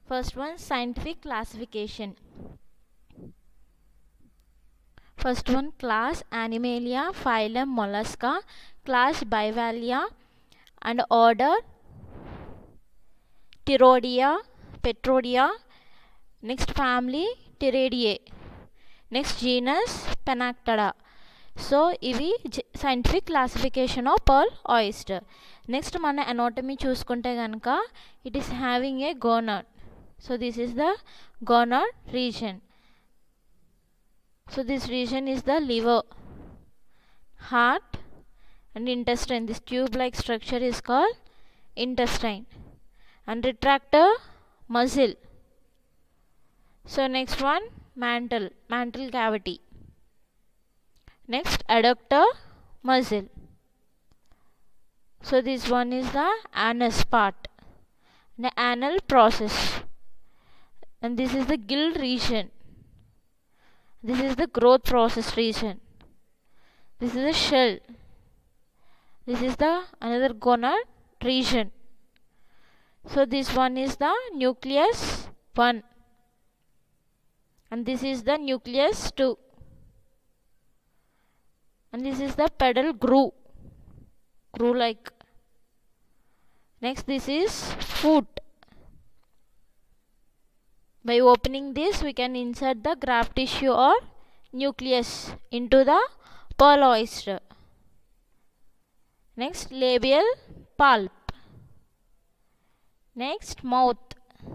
First one scientific classification. First one class Animalia, phylum Mollusca, class Bivallia, and order Pterodia, Petrodia. Next family Pteridae. Next genus Panactida. So ఇవి scientific classification of pearl oyster next మన anatomy చూసుకుంటే కనుక it is having a gonad so this is the gonad region so this region is the liver heart and intestine this tube like structure is called intestine and retractor muscle so next one mantle mantle cavity next adductor muscle so this one is the anus part the anal process and this is the gill region this is the growth process region this is the shell this is the another gonad region so this one is the nucleus 1 and this is the nucleus 2 and this is the pedal groove groove like next this is foot by opening this we can insert the graft tissue or nucleus into the pearl oyster next labial pulp next mouth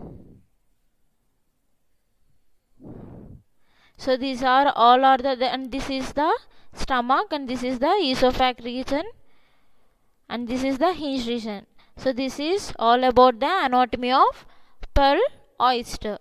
so these are all are the, the and this is the stomach and this is the esophageal region and this is the hinge region so this is all about the anatomy of pearl oyster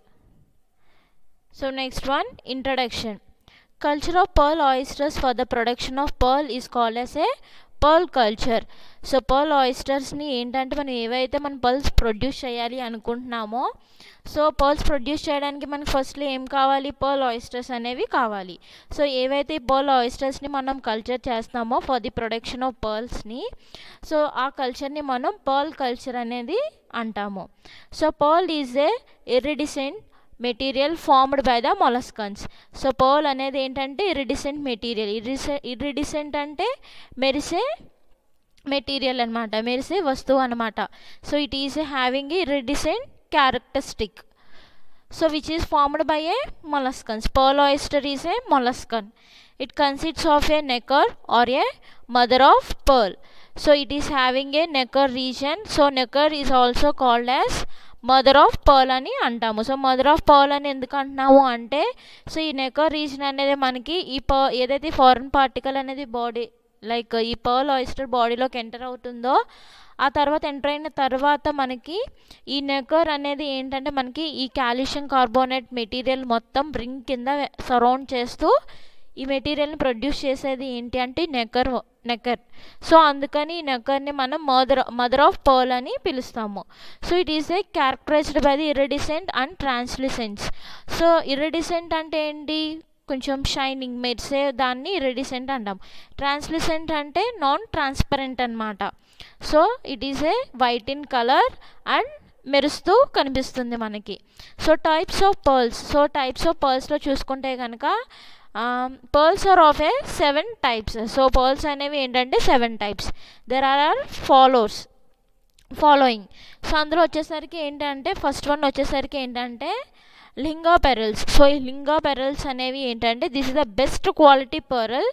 so next one introduction culture of pearl oysters for the production of pearl is called as a pearl culture so pearl ఆయిస్టర్స్ని ఏంటంటే మనం ఏవైతే మనం pearls produce చేయాలి అనుకుంటున్నామో so pearls produce చేయడానికి మనకి ఫస్ట్లో ఏం కావాలి పర్ల్ ఆయిస్టర్స్ అనేవి కావాలి సో ఏవైతే పర్ల్ ఆయిస్టర్స్ని మనం కల్చర్ చేస్తామో ఫర్ ది ప్రొడక్షన్ ఆఫ్ పర్ల్స్ని సో ఆ కల్చర్ని మనం పర్ల్ కల్చర్ అనేది అంటాము so pearl is a iridescent material formed by the molluscans so pearl అనేది ఏంటంటే ఇరిడిసెంట్ మెటీరియల్ ఇరిసె ఇరిడిసెంట్ అంటే మెరిసే మెటీరియల్ అనమాట మెరిసే వస్తువు అనమాట so it is having a iridescent characteristic so which is formed by a molluscans pearl oyster is a molluscan it consists of a necker or a mother of pearl so it is having a necker region so necker is also called as mother of pearl అని అంటాము so mother of pearl అని ఎందుకు అంటున్నాము అంటే so ఈ నెకర్ reason అనేది మనకి ఈ ప ఏదైతే ఫారెన్ పార్టికల్ అనేది బాడీ లైక్ ఈ పర్ల్ ఆయిస్టర్ బాడీలోకి ఎంటర్ అవుతుందో ఆ తర్వాత ఎంటర్ అయిన తర్వాత మనకి ఈ నెకర్ అనేది ఏంటంటే మనకి ఈ కాల్షియం కార్బోనేట్ మెటీరియల్ మొత్తం రింగ్ కింద సరౌండ్ చేస్తూ ఈ మెటీరియల్ని ప్రొడ్యూస్ చేసేది ఏంటి అంటే నెక్కర్ నెక్కర్ సో అందుకని ఈ నెక్కర్ని మనం మదర్ మదర్ ఆఫ్ పర్ల్ అని పిలుస్తాము so it is a characterized by the iridescent and translucents so iridescent అంటే ఏంటి కొంచెం షైనింగ్ మెరిసే దాన్ని ఇరిడిసెంట్ అంటాం ట్రాన్స్లిసెంట్ అంటే నాన్ ట్రాన్స్పరెంట్ అనమాట so it is a white in colour and మెరుస్తూ కనిపిస్తుంది మనకి so types of pearls so types of పర్ల్స్లో చూసుకుంటే కనుక pearls are of a seven types so pearls అనేవి ఏంటంటే seven types there are are followers following so అందులో వచ్చేసరికి ఏంటంటే ఫస్ట్ వన్ వచ్చేసరికి ఏంటంటే లింగా పెరల్స్ సో ఈ లింగా పెరల్స్ అనేవి ఏంటంటే this is the best quality pearl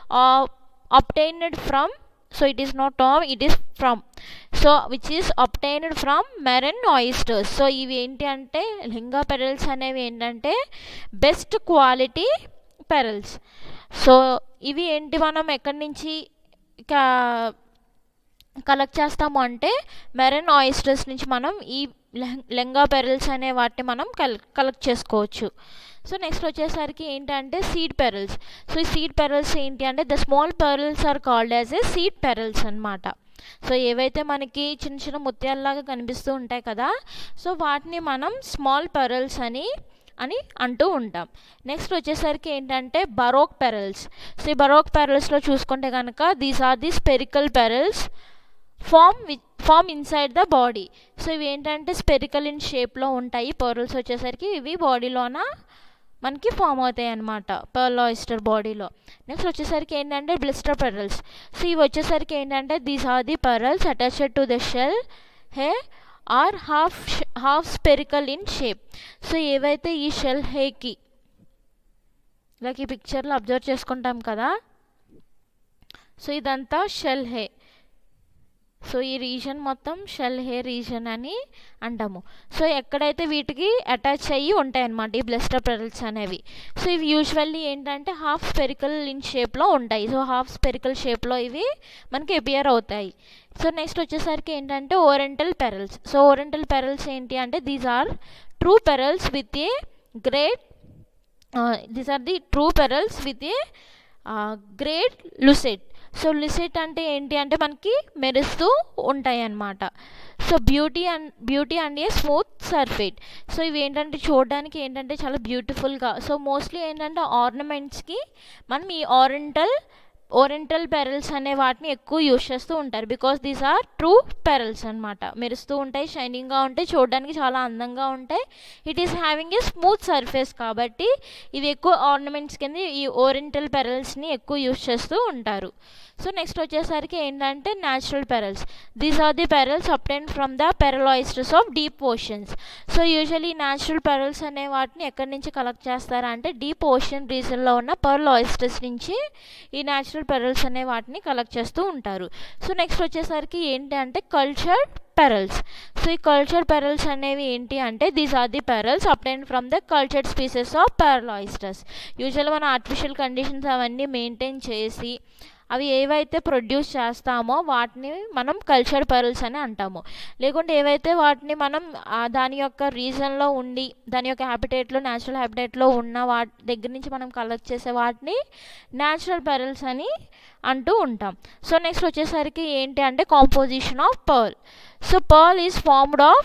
obtained from so it is not um it is from so which is obtained from marine oysters so ఇవి ఏంటి అంటే లింగా పెరల్స్ అనేవి ఏంటంటే బెస్ట్ క్వాలిటీ పెరల్స్ సో ఇవి ఏంటి మనం ఎక్కడి నుంచి కలెక్ట్ చేస్తాము అంటే మెరన్ ఆయిస్టర్స్ నుంచి మనం ఈ లెంగా పెరల్స్ అనే వాటిని మనం కల్ కలెక్ట్ చేసుకోవచ్చు సో నెక్స్ట్ వచ్చేసరికి ఏంటంటే సీడ్ పెరల్స్ సో ఈ సీడ్ పెరల్స్ ఏంటి అంటే the small pearls are called as a seed pearls అనమాట సో ఏవైతే మనకి చిన్న చిన్న ముత్యాలలాగా కనిపిస్తూ ఉంటాయి కదా సో వాటిని మనం స్మాల్ పెరల్స్ అని అని అంటూ ఉంటాం నెక్స్ట్ వచ్చేసరికి ఏంటంటే బరోక్ పెరల్స్ సో ఈ బరోక్ పెరల్స్లో చూసుకుంటే కనుక these are the spherical pearls form with form inside the body so ఇవి ఏంటంటే స్పెరికల్ ఇన్ షేప్లో ఉంటాయి పర్ల్స్ వచ్చేసరికి ఇవి బాడీలోన మనకి ఫామ్ అవుతాయి అనమాట పర్ల్ ఆయిస్టర్ బాడీలో నెక్స్ట్ వచ్చేసరికి ఏంటంటే బ్లిస్టర్ పెరల్స్ సో ఇవి వచ్చేసరికి ఏంటంటే these are the pearls attached to the shell hey are half half spherical in shape so ఏవైతే ఈ షెల్ హేకి లైక్ ఈ పిక్చర్లో అబ్జర్వ్ చేసుకుంటాం కదా సో ఇదంతా షెల్ హే సో ఈ రీజన్ మొత్తం షెల్ హే రీజన్ అని అంటాము సో ఎక్కడైతే వీటికి అటాచ్ అయ్యి ఉంటాయి అన్నమాట ఈ బ్లస్టర్ పెరల్స్ అనేవి సో ఇవి యూజువల్లీ ఏంటంటే హాఫ్ స్పెరికల్ ఇన్ షేప్లో ఉంటాయి సో హాఫ్ స్పెరికల్ షేప్లో ఇవి మనకి అపియర్ అవుతాయి సో నెక్స్ట్ వచ్చేసరికి ఏంటంటే oriental pearls so oriental pearls ఏంటి అంటే these are true pearls with a great these are the true pearls with a great lustre so lustre అంటే ఏంటి అంటే మనకి మెరుస్తూ ఉంటాయి అన్నమాట so beauty and beauty and a smooth surface so ఇవి ఏంటంటే చూడడానికి ఏంటంటే చాలా బ్యూటిఫుల్గా సో మోస్ట్లీ ఏంటంటే ఆర్నమెంట్స్కి మనం ఈ ఆరెంటల్ ఓరెంటల్ పెరల్స్ అనే వాటిని ఎక్కువ యూజ్ చేస్తూ ఉంటారు because these are true pearls అనమాట మెరుస్తూ ఉంటాయి షైనింగ్గా ఉంటాయి చూడడానికి చాలా అందంగా ఉంటాయి it is having a smooth surface కాబట్టి ఇవి ఎక్కువ ఆర్నమెంట్స్ కింద ఈ ఓరెంటల్ పెరల్స్ని ఎక్కువ యూజ్ చేస్తూ ఉంటారు సో నెక్స్ట్ వచ్చేసరికి ఏంటంటే natural pearls these are the pearls obtain from the pearl oysters of deep oceans so usually natural pearls అనే వాటిని ఎక్కడి నుంచి కలెక్ట్ చేస్తారా అంటే డీప్ ఓషన్ రీజన్లో ఉన్న పర్ల్ ఆయిస్టర్స్ నుంచి ఈ న్యాచురల్ పెరల్స్ అనే వాటిని కలెక్ట్ చేస్తూ ఉంటారు సో నెక్స్ట్ వచ్చేసరికి ఏంటి అంటే కల్చర్ పెరల్స్ సో ఈ కల్చర్ పెరల్స్ అనేవి ఏంటి అంటే these are the pearls obtain from the cultured species of pearl oysters usual మన ఆర్టిఫిషియల్ కండిషన్స్ అవన్నీ మెయింటైన్ చేసి అవి ఏవైతే ప్రొడ్యూస్ చేస్తామో వాటిని మనం కల్చర్ పర్ల్స్ అని అంటాము లేకుంటే ఏవైతే వాటిని మనం దాని యొక్క రీజన్లో ఉండి దాని యొక్క హ్యాబిటేట్లో న్యాచురల్ హ్యాబిటేట్లో ఉన్న వాటి దగ్గర నుంచి మనం కలెక్ట్ చేసే వాటిని న్యాచురల్ పర్ల్స్ అని అంటూ ఉంటాం సో నెక్స్ట్ వచ్చేసరికి ఏంటి అంటే composition of pearl so pearl is formed of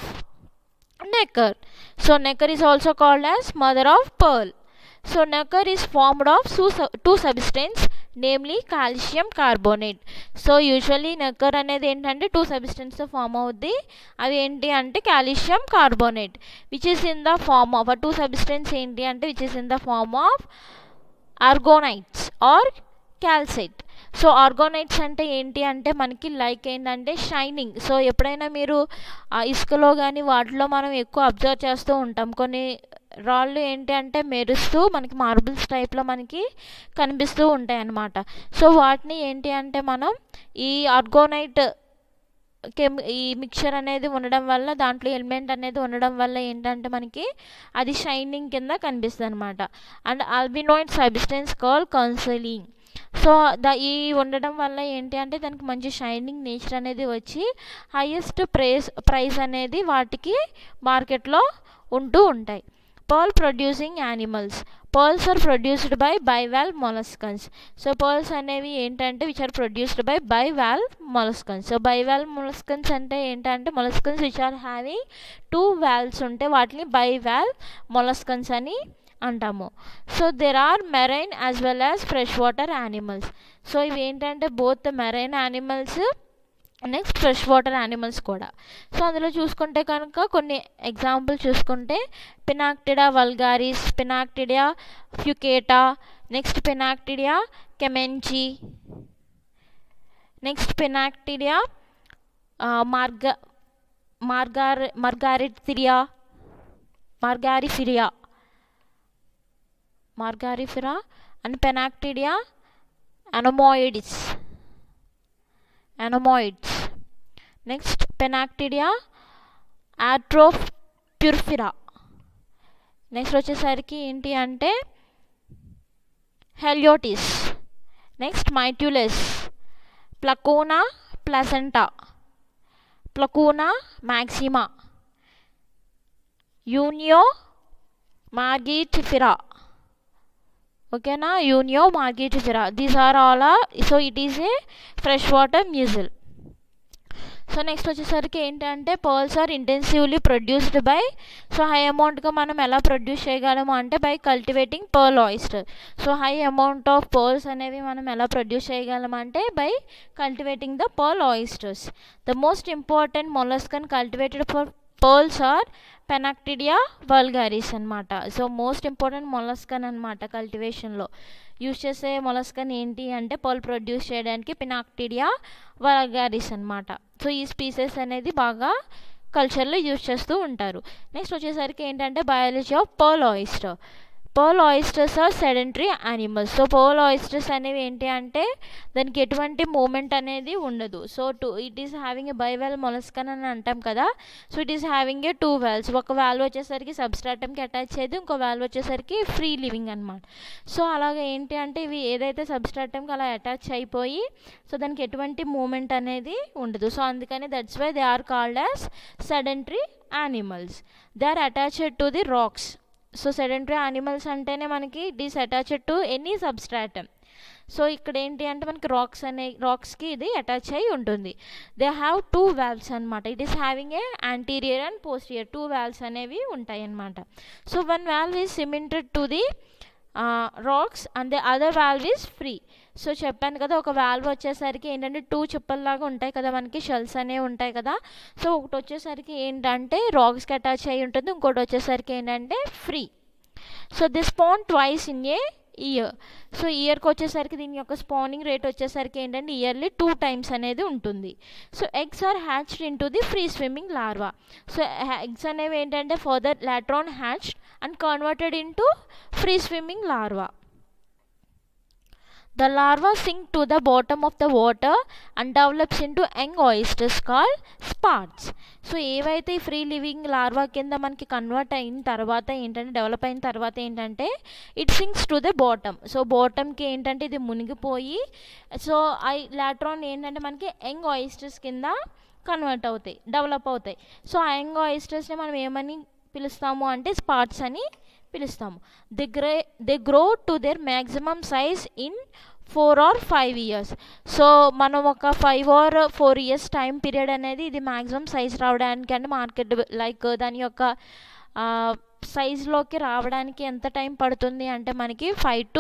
nacre so nacre is also called as mother of pearl so nacre is formed of two substance namely calcium carbonate so usually nacre అనేది ఏంటంటే two substance form అవుద్ది అవి ఏంటి అంటే calcium carbonate which is in the form of uh two substance ఏంటి అంటే which is in the form of aragonites or calcite so aragonites అంటే ఏంటి అంటే మనకి లైక్ ఏంటంటే షైనింగ్ సో ఎప్పుడైనా మీరు ఇసుకలో కానీ వాటిలో మనం ఎక్కువ అబ్జర్వ్ చేస్తూ ఉంటాం కొన్ని రాళ్ళు ఏంటి అంటే మెరుస్తూ మనకి మార్బుల్స్ టైప్లో మనకి కనిపిస్తూ ఉంటాయి అన్నమాట సో వాటిని ఏంటి అంటే మనం ఈ ఆర్గోనైట్ కెమ్ ఈ మిక్చర్ అనేది ఉండడం వల్ల దాంట్లో ఎలిమెంట్ అనేది ఉండడం వల్ల ఏంటంటే మనకి అది షైనింగ్ కింద కనిపిస్తుంది అనమాట and albuminoid substance call conchiolin so the ఈ ఉండడం వల్ల ఏంటి అంటే దానికి మంచి షైనింగ్ నేచర్ అనేది వచ్చి హైయెస్ట్ ప్రైస్ ప్రైస్ అనేది వాటికి మార్కెట్లో ఉంటూ ఉంటాయి pearl producing animals pearls are produced by bivalve molluscans so pearls అనేవి ఏంటంటే which are produced by bivalve molluscans so bivalve molluscans అంటే ఏంటంటే molluscans which are having two valves ఉంటే వాటిని బైవాల్ మొలస్కన్స్ అని అంటాము so there are marine as well as fresh water animals so ఇవి ఏంటంటే both marine animals next fresh water animals కూడా so అందులో చూసుకుంటే కనుక కొన్ని ఎగ్జాంపుల్ చూసుకుంటే Pinctada vulgaris పినాక్టిడియా fucata next Pinctada chemnitzii next Pinctada మార్గ మార్గార్ margaritifera margaritifera margaritifera and Pinctada anomioides anomioides next Pinctada atropurpurea next వచ్చేసరికి ఏంటి అంటే హెలియోటిస్ నెక్స్ట్ మైట్యులెస్ ప్లకోనా ప్లసెంటా ప్లకోనా మ్యాక్సిమా యూనియో మార్గిటిఫిరా ఓకేనా Unio margaritifera these are all are so it is a fresh water mussel so next వచ్చేసరికి ఏంటంటే pearls are intensively produced by so high అమౌంట్గా మనం ఎలా produce చేయగలము అంటే by cultivating pearl oyster so high amount of pearls అనేవి మనం ఎలా ప్రొడ్యూస్ చేయగలం అంటే by cultivating the pearl oysters the most important molluscan cultivated for pearls are Pinctada vulgaris అనమాట సో మోస్ట్ ఇంపార్టెంట్ మొలస్కన్ అనమాట కల్టివేషన్లో యూస్ చేసే మొలస్కన్ ఏంటి అంటే పర్ల్ ప్రొడ్యూస్ చేయడానికి పినాక్టిడియా వల్గారిస్ అనమాట సో ఈ స్పీసెస్ అనేది బాగా కల్చర్లో యూజ్ చేస్తూ ఉంటారు నెక్స్ట్ వచ్చేసరికి ఏంటంటే biology of pearl oyster pearl oysters are sedentary animals so pearl oysters అనేవి ఏంటి అంటే దానికి ఎటువంటి మూమెంట్ అనేది ఉండదు so to it is having a bivalve molluscan అని అంటాం కదా so it is having a two valves ఒక వాల్వ్ వచ్చేసరికి సబ్స్ట్రాటమ్కి అటాచ్ అయ్యేది ఇంకో వాల్వ్ వచ్చేసరికి ఫ్రీ లివింగ్ అనమాట సో అలాగే ఏంటి అంటే ఇవి ఏదైతే సబ్స్ట్రాటమ్కి అలా అటాచ్ అయిపోయి సో దానికి ఎటువంటి మూమెంట్ అనేది ఉండదు సో అందుకని that's why they are called as sedentary animals they are attached to the rocks so sedentary animals అంటేనే మనకి it is attached to any substratum so ఇక్కడ ఏంటి అంటే మనకి రాక్స్ అనే రాక్స్కి ఇది అటాచ్ అయి ఉంటుంది దే హ్యావ్ టూ వాల్వ్స్ అనమాట it is having a anterior and posterior two valves అనేవి ఉంటాయి అన్నమాట so one valve is cemented to the rocks and the other valve is free so చెప్పాను కదా ఒక వాల్వ్ వచ్చేసరికి ఏంటంటే టూ చిప్పల్లాగా ఉంటాయి కదా మనకి షెల్స్ అనేవి ఉంటాయి కదా సో ఒకటి వచ్చేసరికి ఏంటంటే రాక్స్కి అటాచ్ అయి ఉంటుంది ఇంకోటి వచ్చేసరికి ఏంటంటే free so this spawn twice in a year so ఇయర్కి వచ్చేసరికి దీని యొక్క స్పానింగ్ రేట్ వచ్చేసరికి ఏంటంటే ఇయర్లీ టూ టైమ్స్ అనేది ఉంటుంది so eggs are hatched into the free swimming larva so eggs అనేవి ఏంటంటే further later on hatched and converted into free swimming larva The larva sink to the bottom of the water and develops into young oysters called sparks. So ఏవైతే ఈ free living larva కింద మనకి convert అయిన తర్వాత ఏంటంటే develop అయిన తర్వాత ఏంటంటే it sinks to the bottom so బాటమ్కి ఏంటంటే ఇది మునిగిపోయి సో ఐ లాట్రాన్ ఏంటంటే మనకి యంగ్ ఆయిస్టర్స్ కింద కన్వర్ట్ అవుతాయి డెవలప్ అవుతాయి సో ఆ యంగ్ ఆయిస్టర్స్ని మనం ఏమని పిలుస్తాము అంటే స్పాట్స్ అని పిలుస్తాము the grey they grow to their maximum size in four or five years so మనం ఒక five or four years time period అనేది ఇది మ్యాక్సిమం సైజ్ రావడానికి అంటే మార్కెట్ లైక్ దాని యొక్క సైజ్లోకి రావడానికి ఎంత టైం పడుతుంది అంటే మనకి five to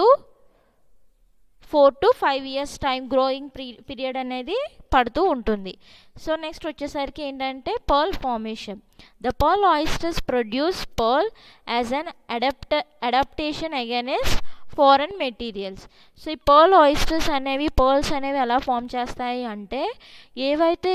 four to five years time growing period అనేది పడుతూ ఉంటుంది సో నెక్స్ట్ వచ్చేసరికి ఏంటంటే pearl formation the pearl oysters produce pearl as an adapta adaptation against foreign materials so ఈ పర్ల్ ఆయిస్టర్స్ అనేవి పర్ల్స్ అనేవి ఎలా ఫామ్ చేస్తాయి అంటే ఏవైతే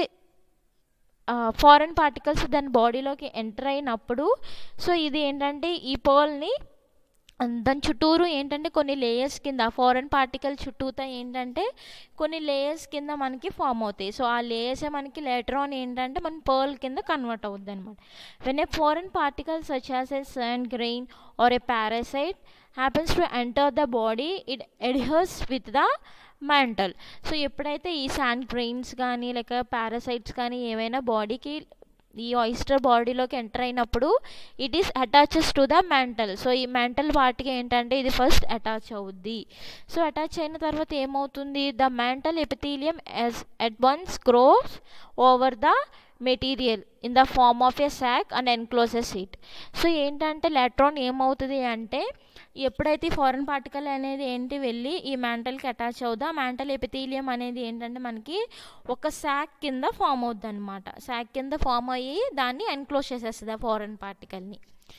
ఫారెన్ పార్టికల్స్ దాని బాడీలోకి ఎంటర్ అయినప్పుడు సో ఇది ఏంటంటే ఈ పర్ల్ని దాని చుట్టూరు ఏంటంటే కొన్ని లేయర్స్ కింద ఫారెన్ పార్టికల్ చుట్టూతా ఏంటంటే కొన్ని లేయర్స్ కింద మనకి ఫామ్ అవుతాయి సో ఆ లేయర్సే మనకి లేటర్ ఆన్ ఏంటంటే మన పర్ల్ కింద కన్వర్ట్ అవుద్ది అనమాట when a foreign particle such as a sand grain or a parasite happens to enter the body it adheres with the mantle so ఎప్పుడైతే ఈ శాండ్ గ్రెయిన్స్ కానీ లేక పారాసైట్స్ కానీ ఏమైనా బాడీకి ఈ ఆయిస్టర్ బాడీలోకి ఎంటర్ అయినప్పుడు it is attaches to the mantle so ఈ మెంటల్ వాటికి ఏంటంటే ఇది ఫస్ట్ అటాచ్ అవుద్ది సో అటాచ్ అయిన తర్వాత ఏమవుతుంది the mantle epithelium as at once grows over the material in the form of a sac and encloses it so ఏంటంటే later on ఏమవుతుంది అంటే ఎప్పుడైతే ఫారెన్ పార్టికల్ అనేది ఏంటి వెళ్ళి ఈ మ్యాంటల్కి అటాచ్ అవుదా మ్యాంటల్ ఎపిథీలియం అనేది ఏంటంటే మనకి ఒక శాక్ కింద ఫామ్ అవుద్ది అనమాట శాక్ కింద ఫామ్ అయ్యి దాన్ని ఎన్క్లోజ్ చేసేస్తుంది ఆ ఫారెన్ పార్టికల్ని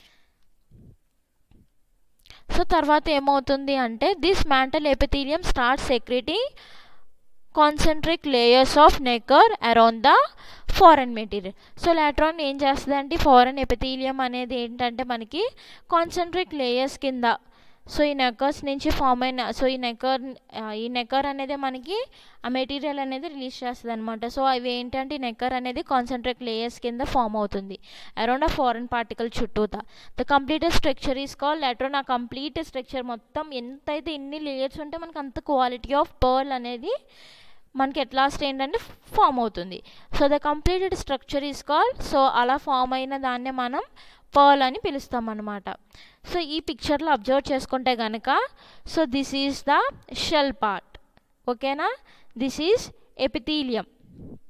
సో తర్వాత ఏమవుతుంది అంటే this mantle epithelium start secreting concentric layers of nacre around the foreign material so later on ఏం చేస్తుంది అంటే ఫారెన్ ఎపిథీలియం అనేది ఏంటంటే మనకి కాన్సన్ట్రిక్ లేయర్స్ కింద సో ఈ నెక్కర్స్ నుంచి ఫామ్ అయిన సో ఈ నెక్కర్ ఈ నెక్కర్ అనేది మనకి ఆ మెటీరియల్ అనేది రిలీజ్ చేస్తుంది అనమాట సో అవి ఏంటంటే ఈ నెక్కర్ అనేది కాన్సన్ట్రేట్ లేయర్స్ కింద ఫామ్ అవుతుంది అరౌండ్ ఆ ఫారెన్ పార్టికల్ చుట్టూతా the complete structure is call letter ఆ కంప్లీట్ స్ట్రక్చర్ మొత్తం ఎంతైతే ఇన్ని లేయర్స్ ఉంటే మనకు అంత క్వాలిటీ ఆఫ్ పర్ల్ అనేది మనకి ఎట్ లాస్ట్ ఏంటంటే ఫామ్ అవుతుంది so the completed structure is call so అలా ఫామ్ అయిన దాన్నే మనం పర్ల్ అని పిలుస్తాం అనమాట సో ఈ పిక్చర్లో అబ్జర్వ్ చేసుకుంటే కనుక so this is the shell part ఓకేనా this is epithelium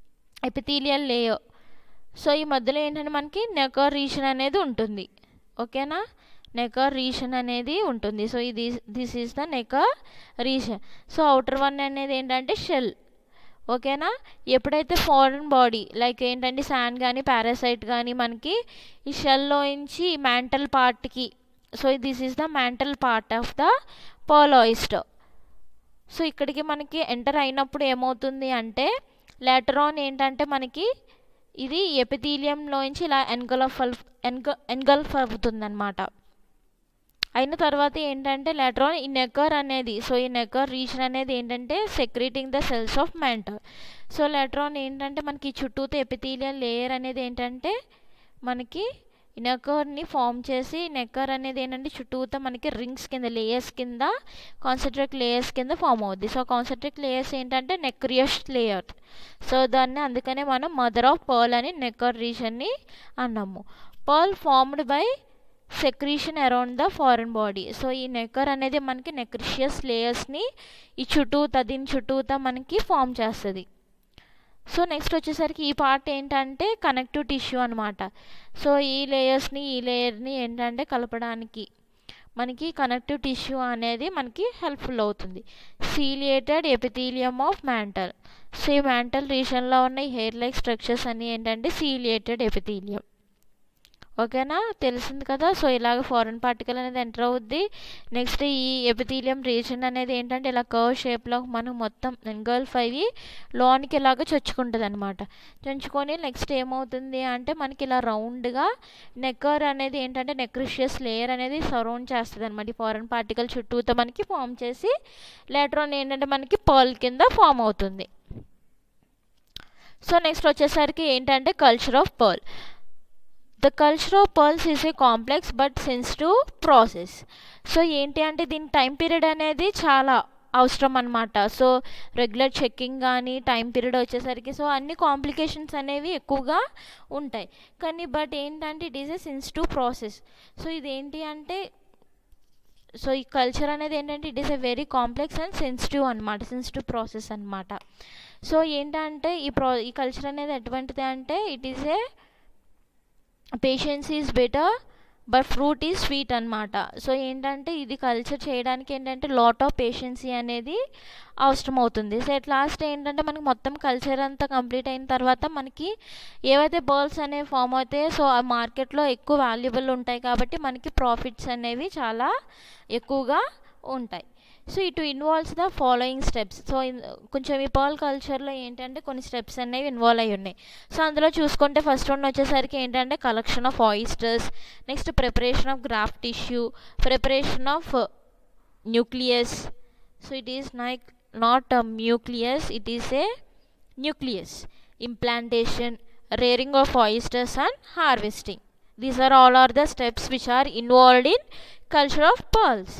epithelial layer so ఈ మధ్యలో ఏంటంటే మనకి నెకర్ రీషన్ అనేది ఉంటుంది ఓకేనా నెకర్ రీషన్ అనేది ఉంటుంది సో ఇది this is the nacre region so outer one అనేది ఏంటంటే షెల్ ఓకేనా ఎప్పుడైతే ఫారెన్ బాడీ లైక్ ఏంటంటే శాండ్ కానీ పారాసైట్ కానీ మనకి ఈ షెల్లోంచి మ్యాంటల్ పార్ట్కి so this is the mantle part of the pearl oyster so ఇక్కడికి మనకి ఎంటర్ అయినప్పుడు ఏమవుతుంది అంటే లెటరాన్ ఏంటంటే మనకి ఇది ఎపిథీలియంలోంచి ఇలా ఎన్గల్ఫ్ ఎన్గ ఎన్గల్ఫ్ అవుతుంది అనమాట అయిన తర్వాత ఏంటంటే లెటరాన్ ఈ నెక్కర్ అనేది సో ఈ నెక్కర్ రీజన్ అనేది ఏంటంటే secreting the cells of mantle so later on ఏంటంటే మనకి చుట్టూతో ఎపిథీలియల్ లేయర్ అనేది ఏంటంటే మనకి ఈ నెక్కర్ని ఫామ్ చేసి నెక్కర్ అనేది ఏంటంటే చుట్టూతో మనకి రింగ్స్ కింద లేయర్స్ కింద కాన్సెంట్రిక్ లేయర్స్ కింద ఫామ్ అవుద్ది సో కాన్సెంట్రిక్ లేయర్స్ ఏంటంటే నెక్రియస్ లేయర్ సో దాన్ని అందుకనే మనం మదర్ ఆఫ్ పర్ల్ అని నెక్కర్ రీజన్ని అన్నాము pearl formed by secretion around the foreign body so ఈ నెక్కర్ అనేది మనకి నెక్రిషియస్ లేయర్స్ని ఈ చుట్టూత దీని చుట్టూత మనకి ఫామ్ చేస్తుంది సో నెక్స్ట్ వచ్చేసరికి ఈ పార్ట్ ఏంటంటే కనెక్టివ్ టిష్యూ అనమాట సో ఈ లేయర్స్ని ఈ లేయర్ని ఏంటంటే కలపడానికి మనకి కనెక్టివ్ టిష్యూ అనేది మనకి హెల్ప్ఫుల్ అవుతుంది ciliated epithelium of mantle so ఈ మ్యాంటల్ రీజన్లో ఉన్న ఈ హెయిర్ లైక్ స్ట్రక్చర్స్ అన్నీ ఏంటంటే సీలియేటెడ్ ఎపిథీలియం ఓకేనా తెలిసింది కదా సో ఇలాగ ఫారెన్ పార్టికల్ అనేది ఎంటర్ అవుద్ది నెక్స్ట్ ఈ ఎపిథీలియం రీజన్ అనేది ఏంటంటే ఇలా కర్వ్ షేప్లో మనం మొత్తం ఎంగల్ఫ్ అయ్యి లోనికి ఇలాగ చొచ్చుకుంటుంది అనమాట చొంచుకొని నెక్స్ట్ ఏమవుతుంది అంటే మనకి ఇలా రౌండ్గా నెక్కర్ అనేది ఏంటంటే నెక్రిషియస్ లేయర్ అనేది సరౌండ్ చేస్తుంది అనమాట ఈ ఫారెన్ పార్టికల్ చుట్టూతో మనకి ఫామ్ చేసి లేటర్ ఏంటంటే మనకి పర్ల్ కింద ఫామ్ అవుతుంది సో నెక్స్ట్ వచ్చేసరికి ఏంటంటే culture of pearl the culture of pearls is a complex but sensitive process so ఏంటి అంటే దీని టైం పీరియడ్ అనేది చాలా అవసరం అనమాట సో రెగ్యులర్ చెక్కింగ్ కానీ టైం పీరియడ్ వచ్చేసరికి సో అన్ని కాంప్లికేషన్స్ అనేవి ఎక్కువగా ఉంటాయి కానీ బట్ ఏంటంటే it is a sensitive process so ఇదేంటి అంటే సో ఈ కల్చర్ అనేది ఏంటంటే it is a very complex and sensitive అనమాట సెన్సిటివ్ ప్రాసెస్ అనమాట సో ఏంటంటే ఈ ప్రో ఈ కల్చర్ అనేది ఎటువంటిది అంటే it is a patience is better but fruit is sweet అనమాట సో ఏంటంటే ఇది కల్చర్ చేయడానికి ఏంటంటే లాట్ ఆఫ్ పేషెన్సీ అనేది అవసరం అవుతుంది సో ఎట్ లాస్ట్ ఏంటంటే మనకి మొత్తం కల్చర్ అంతా కంప్లీట్ అయిన తర్వాత మనకి ఏవైతే బర్ల్స్ అనేవి ఫామ్ అవుతాయో సో ఆ మార్కెట్లో ఎక్కువ వాల్యుబుల్ ఉంటాయి కాబట్టి మనకి ప్రాఫిట్స్ అనేవి చాలా ఎక్కువగా ఉంటాయి so it involves the following steps so కొంచెం ఈ పర్ల్ కల్చర్లో ఏంటంటే కొన్ని స్టెప్స్ అనేవి ఇన్వాల్వ్ అయి ఉన్నాయి సో అందులో చూసుకుంటే ఫస్ట్ వన్ వచ్చేసరికి ఏంటంటే collection of oysters next preparation of graft tissue preparation of nucleus so it is నైక్ not a nucleus it is a nucleus implantation rearing of oysters and harvesting these are all are the steps which are involved in culture of pearls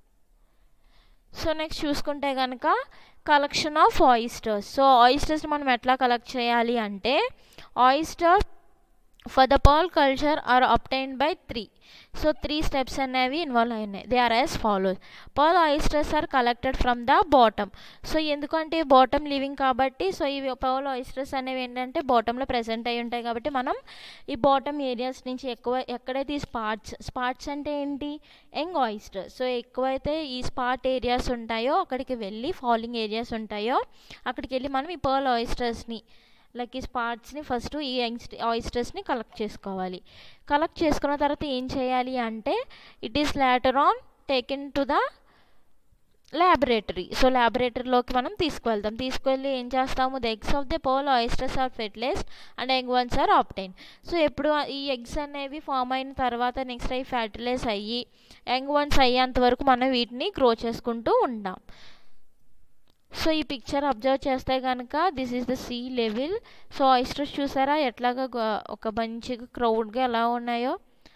so next చూసుకుంటే కనుక collection of oysters so oysters మనం ఎట్లా collect చేయాలి అంటే oyster for the pearl culture are obtained by three so three steps అనేవి involve అయి ఉన్నాయి they are as follows pearl oysters are collected from the bottom so ఎందుకంటే bottom living కాబట్టి so ఈ పర్ల్ ఆయిస్టర్స్ అనేవి ఏంటంటే బాటంలో ప్రెసెంట్ అయి ఉంటాయి కాబట్టి మనం ఈ బాటమ్ ఏరియాస్ నుంచి ఎక్కువ ఎక్కడైతే ఈ స్పాట్స్ స్పాట్స్ అంటే ఏంటి యంగ్ ఆయిస్టర్ సో ఎక్కువైతే ఈ స్పాట్ ఏరియాస్ ఉంటాయో అక్కడికి వెళ్ళి ఫాలింగ్ ఏరియాస్ ఉంటాయో అక్కడికి వెళ్ళి మనం ఈ పర్ల్ ఆయిస్టర్స్ని లైక్ ఈ స్పాట్స్ని ఫస్ట్ ఈ ఆయిస్టర్స్ని కలెక్ట్ చేసుకోవాలి కలెక్ట్ చేసుకున్న తర్వాత ఏం చేయాలి అంటే it is later on taken to the laboratory so ల్యాబొరేటరీలోకి మనం తీసుకువెళ్తాం తీసుకువెళ్ళి ఏం చేస్తాము the eggs of the pearl oysters are fertilized and egg ones are obtained so ఎప్పుడు ఈ ఎగ్స్ అనేవి ఫామ్ అయిన తర్వాత నెక్స్ట్ అవి ఫెర్టిలైజ్ అయ్యి యంగ్ వన్స్ అయ్యేంత వరకు మనం వీటిని గ్రో చేసుకుంటూ ఉంటాం సో ఈ పిక్చర్ అబ్జర్వ్ చేస్తే కనుక this is the sea level so oysters చూసారా ఎట్లాగా ఒక మంచిగా క్రౌడ్గా ఎలా ఉన్నాయో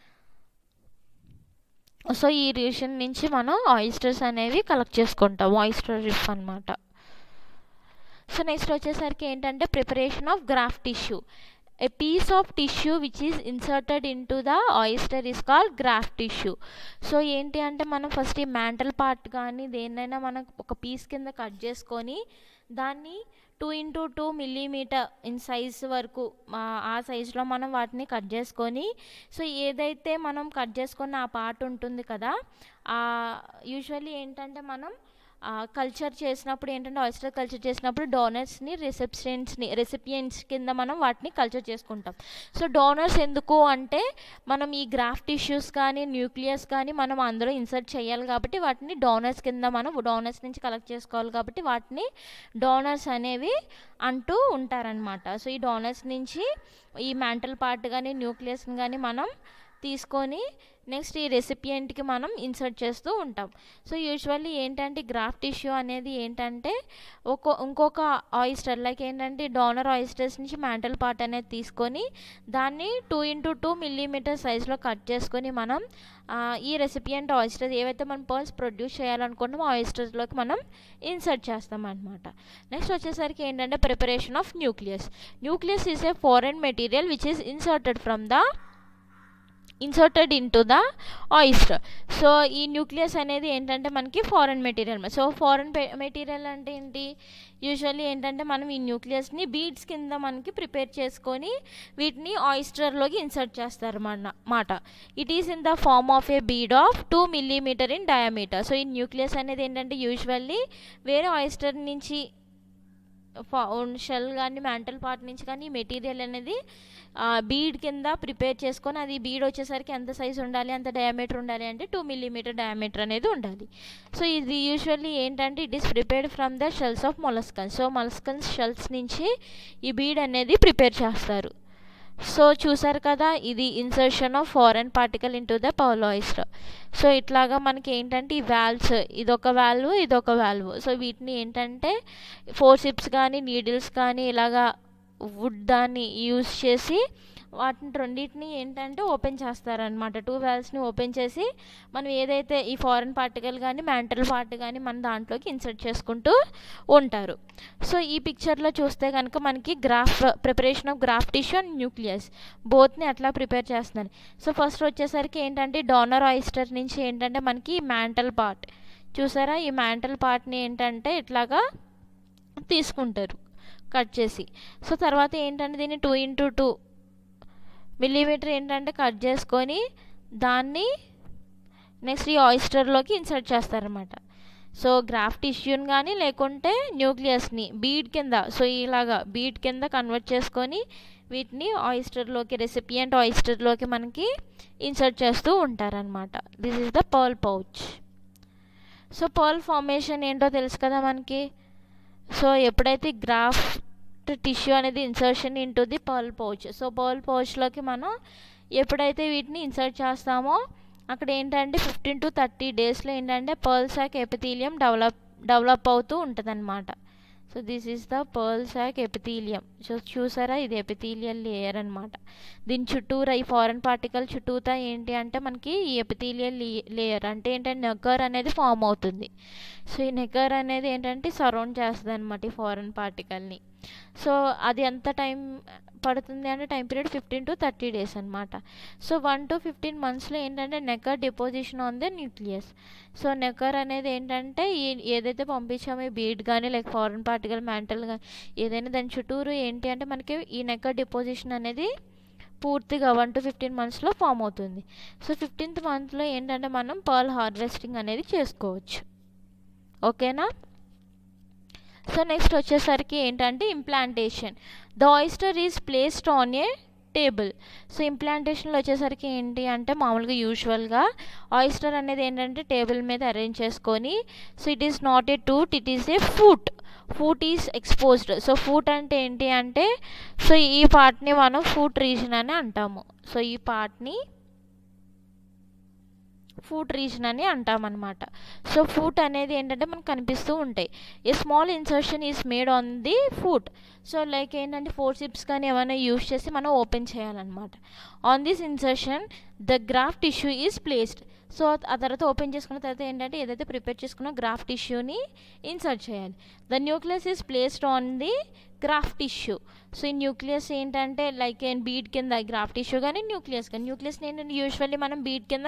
సో ఈ రీజన్ నుంచి మనం ఆయిస్టర్స్ అనేవి కలెక్ట్ చేసుకుంటాం ఆయిస్టర్ రిఫ్ అనమాట సో నెక్స్ట్ వచ్చేసరికి ఏంటంటే preparation of graft tissue a piece of tissue which is inserted into the oyster is called graft tissue so ఏంటి అంటే మనం ఫస్ట్ ఈ మ్యాంటల్ పార్ట్ కానీ దేన్నైనా మనం ఒక పీస్ కింద కట్ చేసుకొని దాన్ని two into two millimetre in size వరకు ఆ సైజులో మనం వాటిని కట్ చేసుకొని సో ఏదైతే మనం కట్ చేసుకున్న ఆ పార్ట్ ఉంటుంది కదా యూజువల్లీ ఏంటంటే మనం కల్చర్ చేసినప్పుడు ఏంటంటే ఆయిస్టర్ కల్చర్ చేసినప్పుడు డోనర్స్ని రిసెప్షన్స్ని రెసిపియెంట్స్ కింద మనం వాటిని కల్చర్ చేసుకుంటాం సో డోనర్స్ ఎందుకు అంటే మనం ఈ గ్రాఫ్ టిష్యూస్ కానీ న్యూక్లియస్ కానీ మనం అందులో ఇన్సర్ట్ చేయాలి కాబట్టి వాటిని డోనర్స్ కింద మనం డోనర్స్ నుంచి కలెక్ట్ చేసుకోవాలి కాబట్టి వాటిని డోనర్స్ అనేవి అంటూ ఉంటారనమాట సో ఈ డోనర్స్ నుంచి ఈ మెంటల్ పార్ట్ కానీ న్యూక్లియస్ని కానీ మనం తీసుకొని నెక్స్ట్ ఈ రెసిపియంట్కి మనం ఇన్సర్ట్ చేస్తూ ఉంటాం సో యూజువల్లీ ఏంటంటే గ్రాఫ్ టిష్యూ అనేది ఏంటంటే ఒక్కో ఇంకొక ఆయిస్టర్ లైక్ ఏంటంటే డోనర్ ఆయిస్టర్స్ నుంచి మ్యాంటల్ పార్ట్ అనేది తీసుకొని దాన్ని టూ ఇంటూ టూ మిల్లీమీటర్ సైజ్లో కట్ చేసుకొని మనం ఈ రెసిపియంట్ ఆయిస్టర్స్ ఏవైతే మనం పర్ల్స్ ప్రొడ్యూస్ చేయాలనుకుంటామో ఆయిస్టర్స్లోకి మనం ఇన్సర్ట్ చేస్తాం అనమాట నెక్స్ట్ వచ్చేసరికి ఏంటంటే preparation of nucleus nucleus is a foreign material which is inserted from the inserted in to the oyster so ఈ న్యూక్లియస్ అనేది ఏంటంటే మనకి foreign material so foreign material అంటే ఏంటి యూజువల్లీ ఏంటంటే మనం ఈ న్యూక్లియస్ని బీడ్స్ కింద మనకి ప్రిపేర్ చేసుకొని వీటిని ఆయిస్టర్లోకి ఇన్సర్ట్ చేస్తారు మాట it is in the form of a bead of two millimetre in diameter so ఈ న్యూక్లియస్ అనేది ఏంటంటే యూజువల్లీ వేరే ఆయిస్టర్ నుంచి షెల్ కానీ మెంటల్ పార్ట్ నుంచి కానీ ఈ మెటీరియల్ అనేది బీడ్ కింద ప్రిపేర్ చేసుకొని అది బీడ్ వచ్చేసరికి ఎంత సైజ్ ఉండాలి ఎంత డయామీటర్ ఉండాలి అంటే టూ మిల్లీమీటర్ డయామీటర్ అనేది ఉండాలి సో ఇది యూజువల్లీ ఏంటంటే it is prepared from the shells of molluscans so molluscans shells నుంచి ఈ బీడ్ అనేది ప్రిపేర్ చేస్తారు సో చూసారు కదా ఇది insertion of foreign particle into the pearl oyster so ఇట్లాగా మనకి ఏంటంటే ఈ వాల్వ్స్ ఇదొక వాల్వ్ ఇదొక వాల్వ్ సో వీటిని ఏంటంటే ఫోర్ సిప్స్ కానీ నీడిల్స్ కానీ ఇలాగా వుడ్ దాన్ని యూజ్ చేసి వాటిని రెండింటిని ఏంటంటే ఓపెన్ చేస్తారనమాట టూ వాల్వ్స్ని ఓపెన్ చేసి మనం ఏదైతే ఈ ఫారెన్ పార్టికల్ కానీ మెంటల్ పార్ట్ కానీ మన దాంట్లోకి ఇన్సర్ట్ చేసుకుంటూ ఉంటారు సో ఈ పిక్చర్లో చూస్తే కనుక మనకి graft preparation of graft tissue and nucleus బోత్ని అట్లా ప్రిపేర్ చేస్తున్నారు సో ఫస్ట్ వచ్చేసరికి ఏంటంటే డోనర్ ఆయిస్టర్ నుంచి ఏంటంటే మనకి మ్యాంటల్ పార్ట్ చూసారా ఈ మ్యాంటల్ పార్ట్ని ఏంటంటే ఇట్లాగా తీసుకుంటారు కట్ చేసి సో తర్వాత ఏంటంటే దీన్ని టూ ఇంటూ టూ మిల్లీమీటర్ ఏంటంటే కట్ చేసుకొని దాన్ని నెక్స్ట్ ఈ ఆయిస్టర్లోకి ఇన్సర్ట్ చేస్తారనమాట సో గ్రాఫ్ టిష్యూని కానీ లేకుంటే న్యూక్లియస్ని బీడ్ కింద సో ఇలాగా బీడ్ కింద కన్వర్ట్ చేసుకొని వీటిని ఆయిస్టర్లోకి రెసిపియంట్ ఆయిస్టర్లోకి మనకి ఇన్సర్ట్ చేస్తూ ఉంటారనమాట this is the pearl pouch so pearl formation ఏంటో తెలుసు కదా మనకి సో ఎప్పుడైతే గ్రాఫ్ టిష్యూ అనేది insertion into the pearl pouch so pearl పౌచ్లోకి మనం ఎప్పుడైతే వీటిని ఇన్సర్ట్ చేస్తామో అక్కడ ఏంటంటే ఫిఫ్టీన్ టు థర్టీ డేస్లో ఏంటంటే pearl sac epithelium develop develop అవుతూ ఉంటుందన్నమాట so this is the pearl sac epithelium so చూసారా ఇది ఎపిథీలియల్ లేయర్ అనమాట దీని చుట్టూరా ఈ ఫారెన్ పార్టికల్ చుట్టూతా ఏంటి అంటే మనకి ఈ ఎపిథీలియల్ లేయర్ అంటే ఏంటంటే నెక్కర్ అనేది ఫామ్ అవుతుంది సో ఈ నెక్కర్ అనేది ఏంటంటే సరౌండ్ చేస్తుంది అనమాట ఈ ఫారెన్ పార్టికల్ని సో అది ఎంత టైం పడుతుంది అంటే time period fifteen to thirty days అనమాట సో వన్ టు ఫిఫ్టీన్ మంత్స్లో ఏంటంటే nacre deposition on the nucleus so nacre అనేది ఏంటంటే ఈ ఏదైతే పంపించామో ఈ బీడ్ కానీ లైక్ ఫారెన్ పార్టికల్ మ్యాంటల్ కానీ ఏదైనా దాని చుట్టూరు ఏంటి అంటే మనకి ఈ నెక్కర్ డిపోజిషన్ అనేది పూర్తిగా వన్ టు ఫిఫ్టీన్ మంత్స్లో ఫామ్ అవుతుంది సో ఫిఫ్టీన్త్ మంత్లో ఏంటంటే మనం పర్ల్ హార్వెస్టింగ్ అనేది చేసుకోవచ్చు ఓకేనా సో నెక్స్ట్ వచ్చేసరికి ఏంటంటే implantation the oyster is placed on a table so ఇంప్లాంటేషన్లో వచ్చేసరికి ఏంటి అంటే మామూలుగా యూజువల్గా ఆయిస్టర్ అనేది ఏంటంటే టేబుల్ మీద అరేంజ్ చేసుకొని so it is not a టూట్ it is a foot foot is exposed so foot అంటే ఏంటి అంటే సో ఈ పార్ట్ని మనం ఫూట్ రీజన్ అని అంటాము సో ఈ పార్ట్ని ఫూట్ రీజన్ అని అంటామన్నమాట సో ఫూట్ అనేది ఏంటంటే మనకు కనిపిస్తూ ఉంటాయి a small insertion is made on the foot so like ఏంటంటే ఫోర్ సిప్స్ కానీ ఏమైనా యూస్ చేసి మనం ఓపెన్ చేయాలన్నమాట on this insertion the graft tissue is placed so ఆ తర్వాత ఓపెన్ చేసుకున్న తర్వాత ఏంటంటే ఏదైతే ప్రిపేర్ చేసుకున్న గ్రాఫ్ టిష్యూని ఇన్సర్ట్ చేయాలి the nucleus is placed on the graft tissue so ఈ న్యూక్లియస్ ఏంటంటే లైక్ బీడ్ కింద గ్రాఫ్ టిష్యూ కానీ న్యూక్లియస్ కానీ న్యూక్లియస్ ఏంటంటే యూజువల్లీ మనం బీడ్ కింద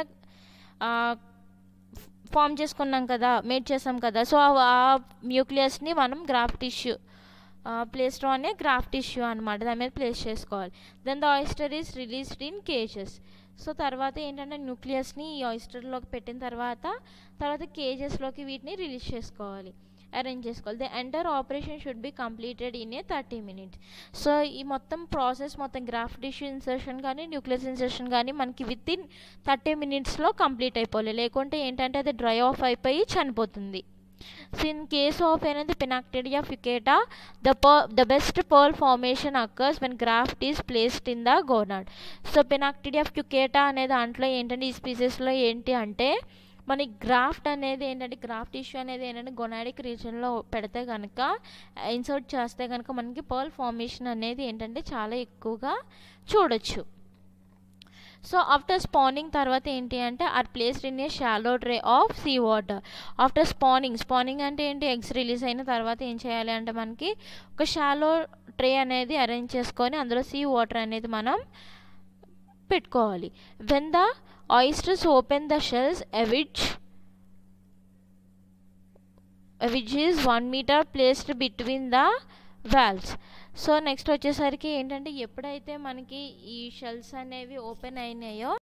ఫామ్ చేసుకున్నాం కదా మేడ్ చేసాం కదా సో ఆ న్యూక్లియస్ని మనం graft tissue placed on a graft tissue అనమాట దాని మీద ప్లేస్ చేసుకోవాలి then the oyster is released in cages so తర్వాత ఏంటంటే న్యూక్లియస్ని ఈ ఆయిస్టర్లోకి పెట్టిన తర్వాత తర్వాత కేజెస్లోకి వీటిని రిలీజ్ చేసుకోవాలి అరేంజ్ చేసుకోవాలి the entire operation should be completed in a thirty minutes so ఈ మొత్తం ప్రాసెస్ మొత్తం గ్రాఫ్ టిష్యూ ఇన్సర్షన్ కానీ న్యూక్లియస్ ఇన్సర్షన్ కానీ మనకి విత్ ఇన్ థర్టీ మినిట్స్లో కంప్లీట్ అయిపోవాలి లేకుంటే ఏంటంటే అది డ్రై ఆఫ్ అయిపోయి చనిపోతుంది సో ఇన్ కేస్ ఆఫ్ అనేది Pinctada fucata the per the best pearl formation occurs when graft is placed in the gonad so Pinctada fucata అనే దాంట్లో ఏంటంటే ఈ స్పీసెస్లో ఏంటి అంటే మనకి గ్రాఫ్ట్ అనేది ఏంటంటే గ్రాఫ్ట్ ఇష్యూ అనేది ఏంటంటే గొనాడిక్ రీజన్లో పెడితే కనుక ఇన్సర్ట్ చేస్తే కనుక మనకి పర్ల్ ఫార్మేషన్ అనేది ఏంటంటే చాలా ఎక్కువగా చూడొచ్చు సో ఆఫ్టర్ స్పానింగ్ తర్వాత ఏంటి అంటే are placed in a shallow tray of sea water after spawning spawning అంటే ఏంటి ఎగ్స్ రిలీజ్ అయిన తర్వాత ఏం చేయాలి అంటే మనకి ఒక షాలో ట్రే అనేది అరేంజ్ చేసుకొని అందులో సీ వాటర్ అనేది మనం పెట్టుకోవాలి when the oysters open the shells which which is one metre placed between the valves so next వచ్చేసరికి ఏంటంటే ఎప్పుడైతే మనకి ఈ షెల్స్ అనేవి ఓపెన్ అయినాయో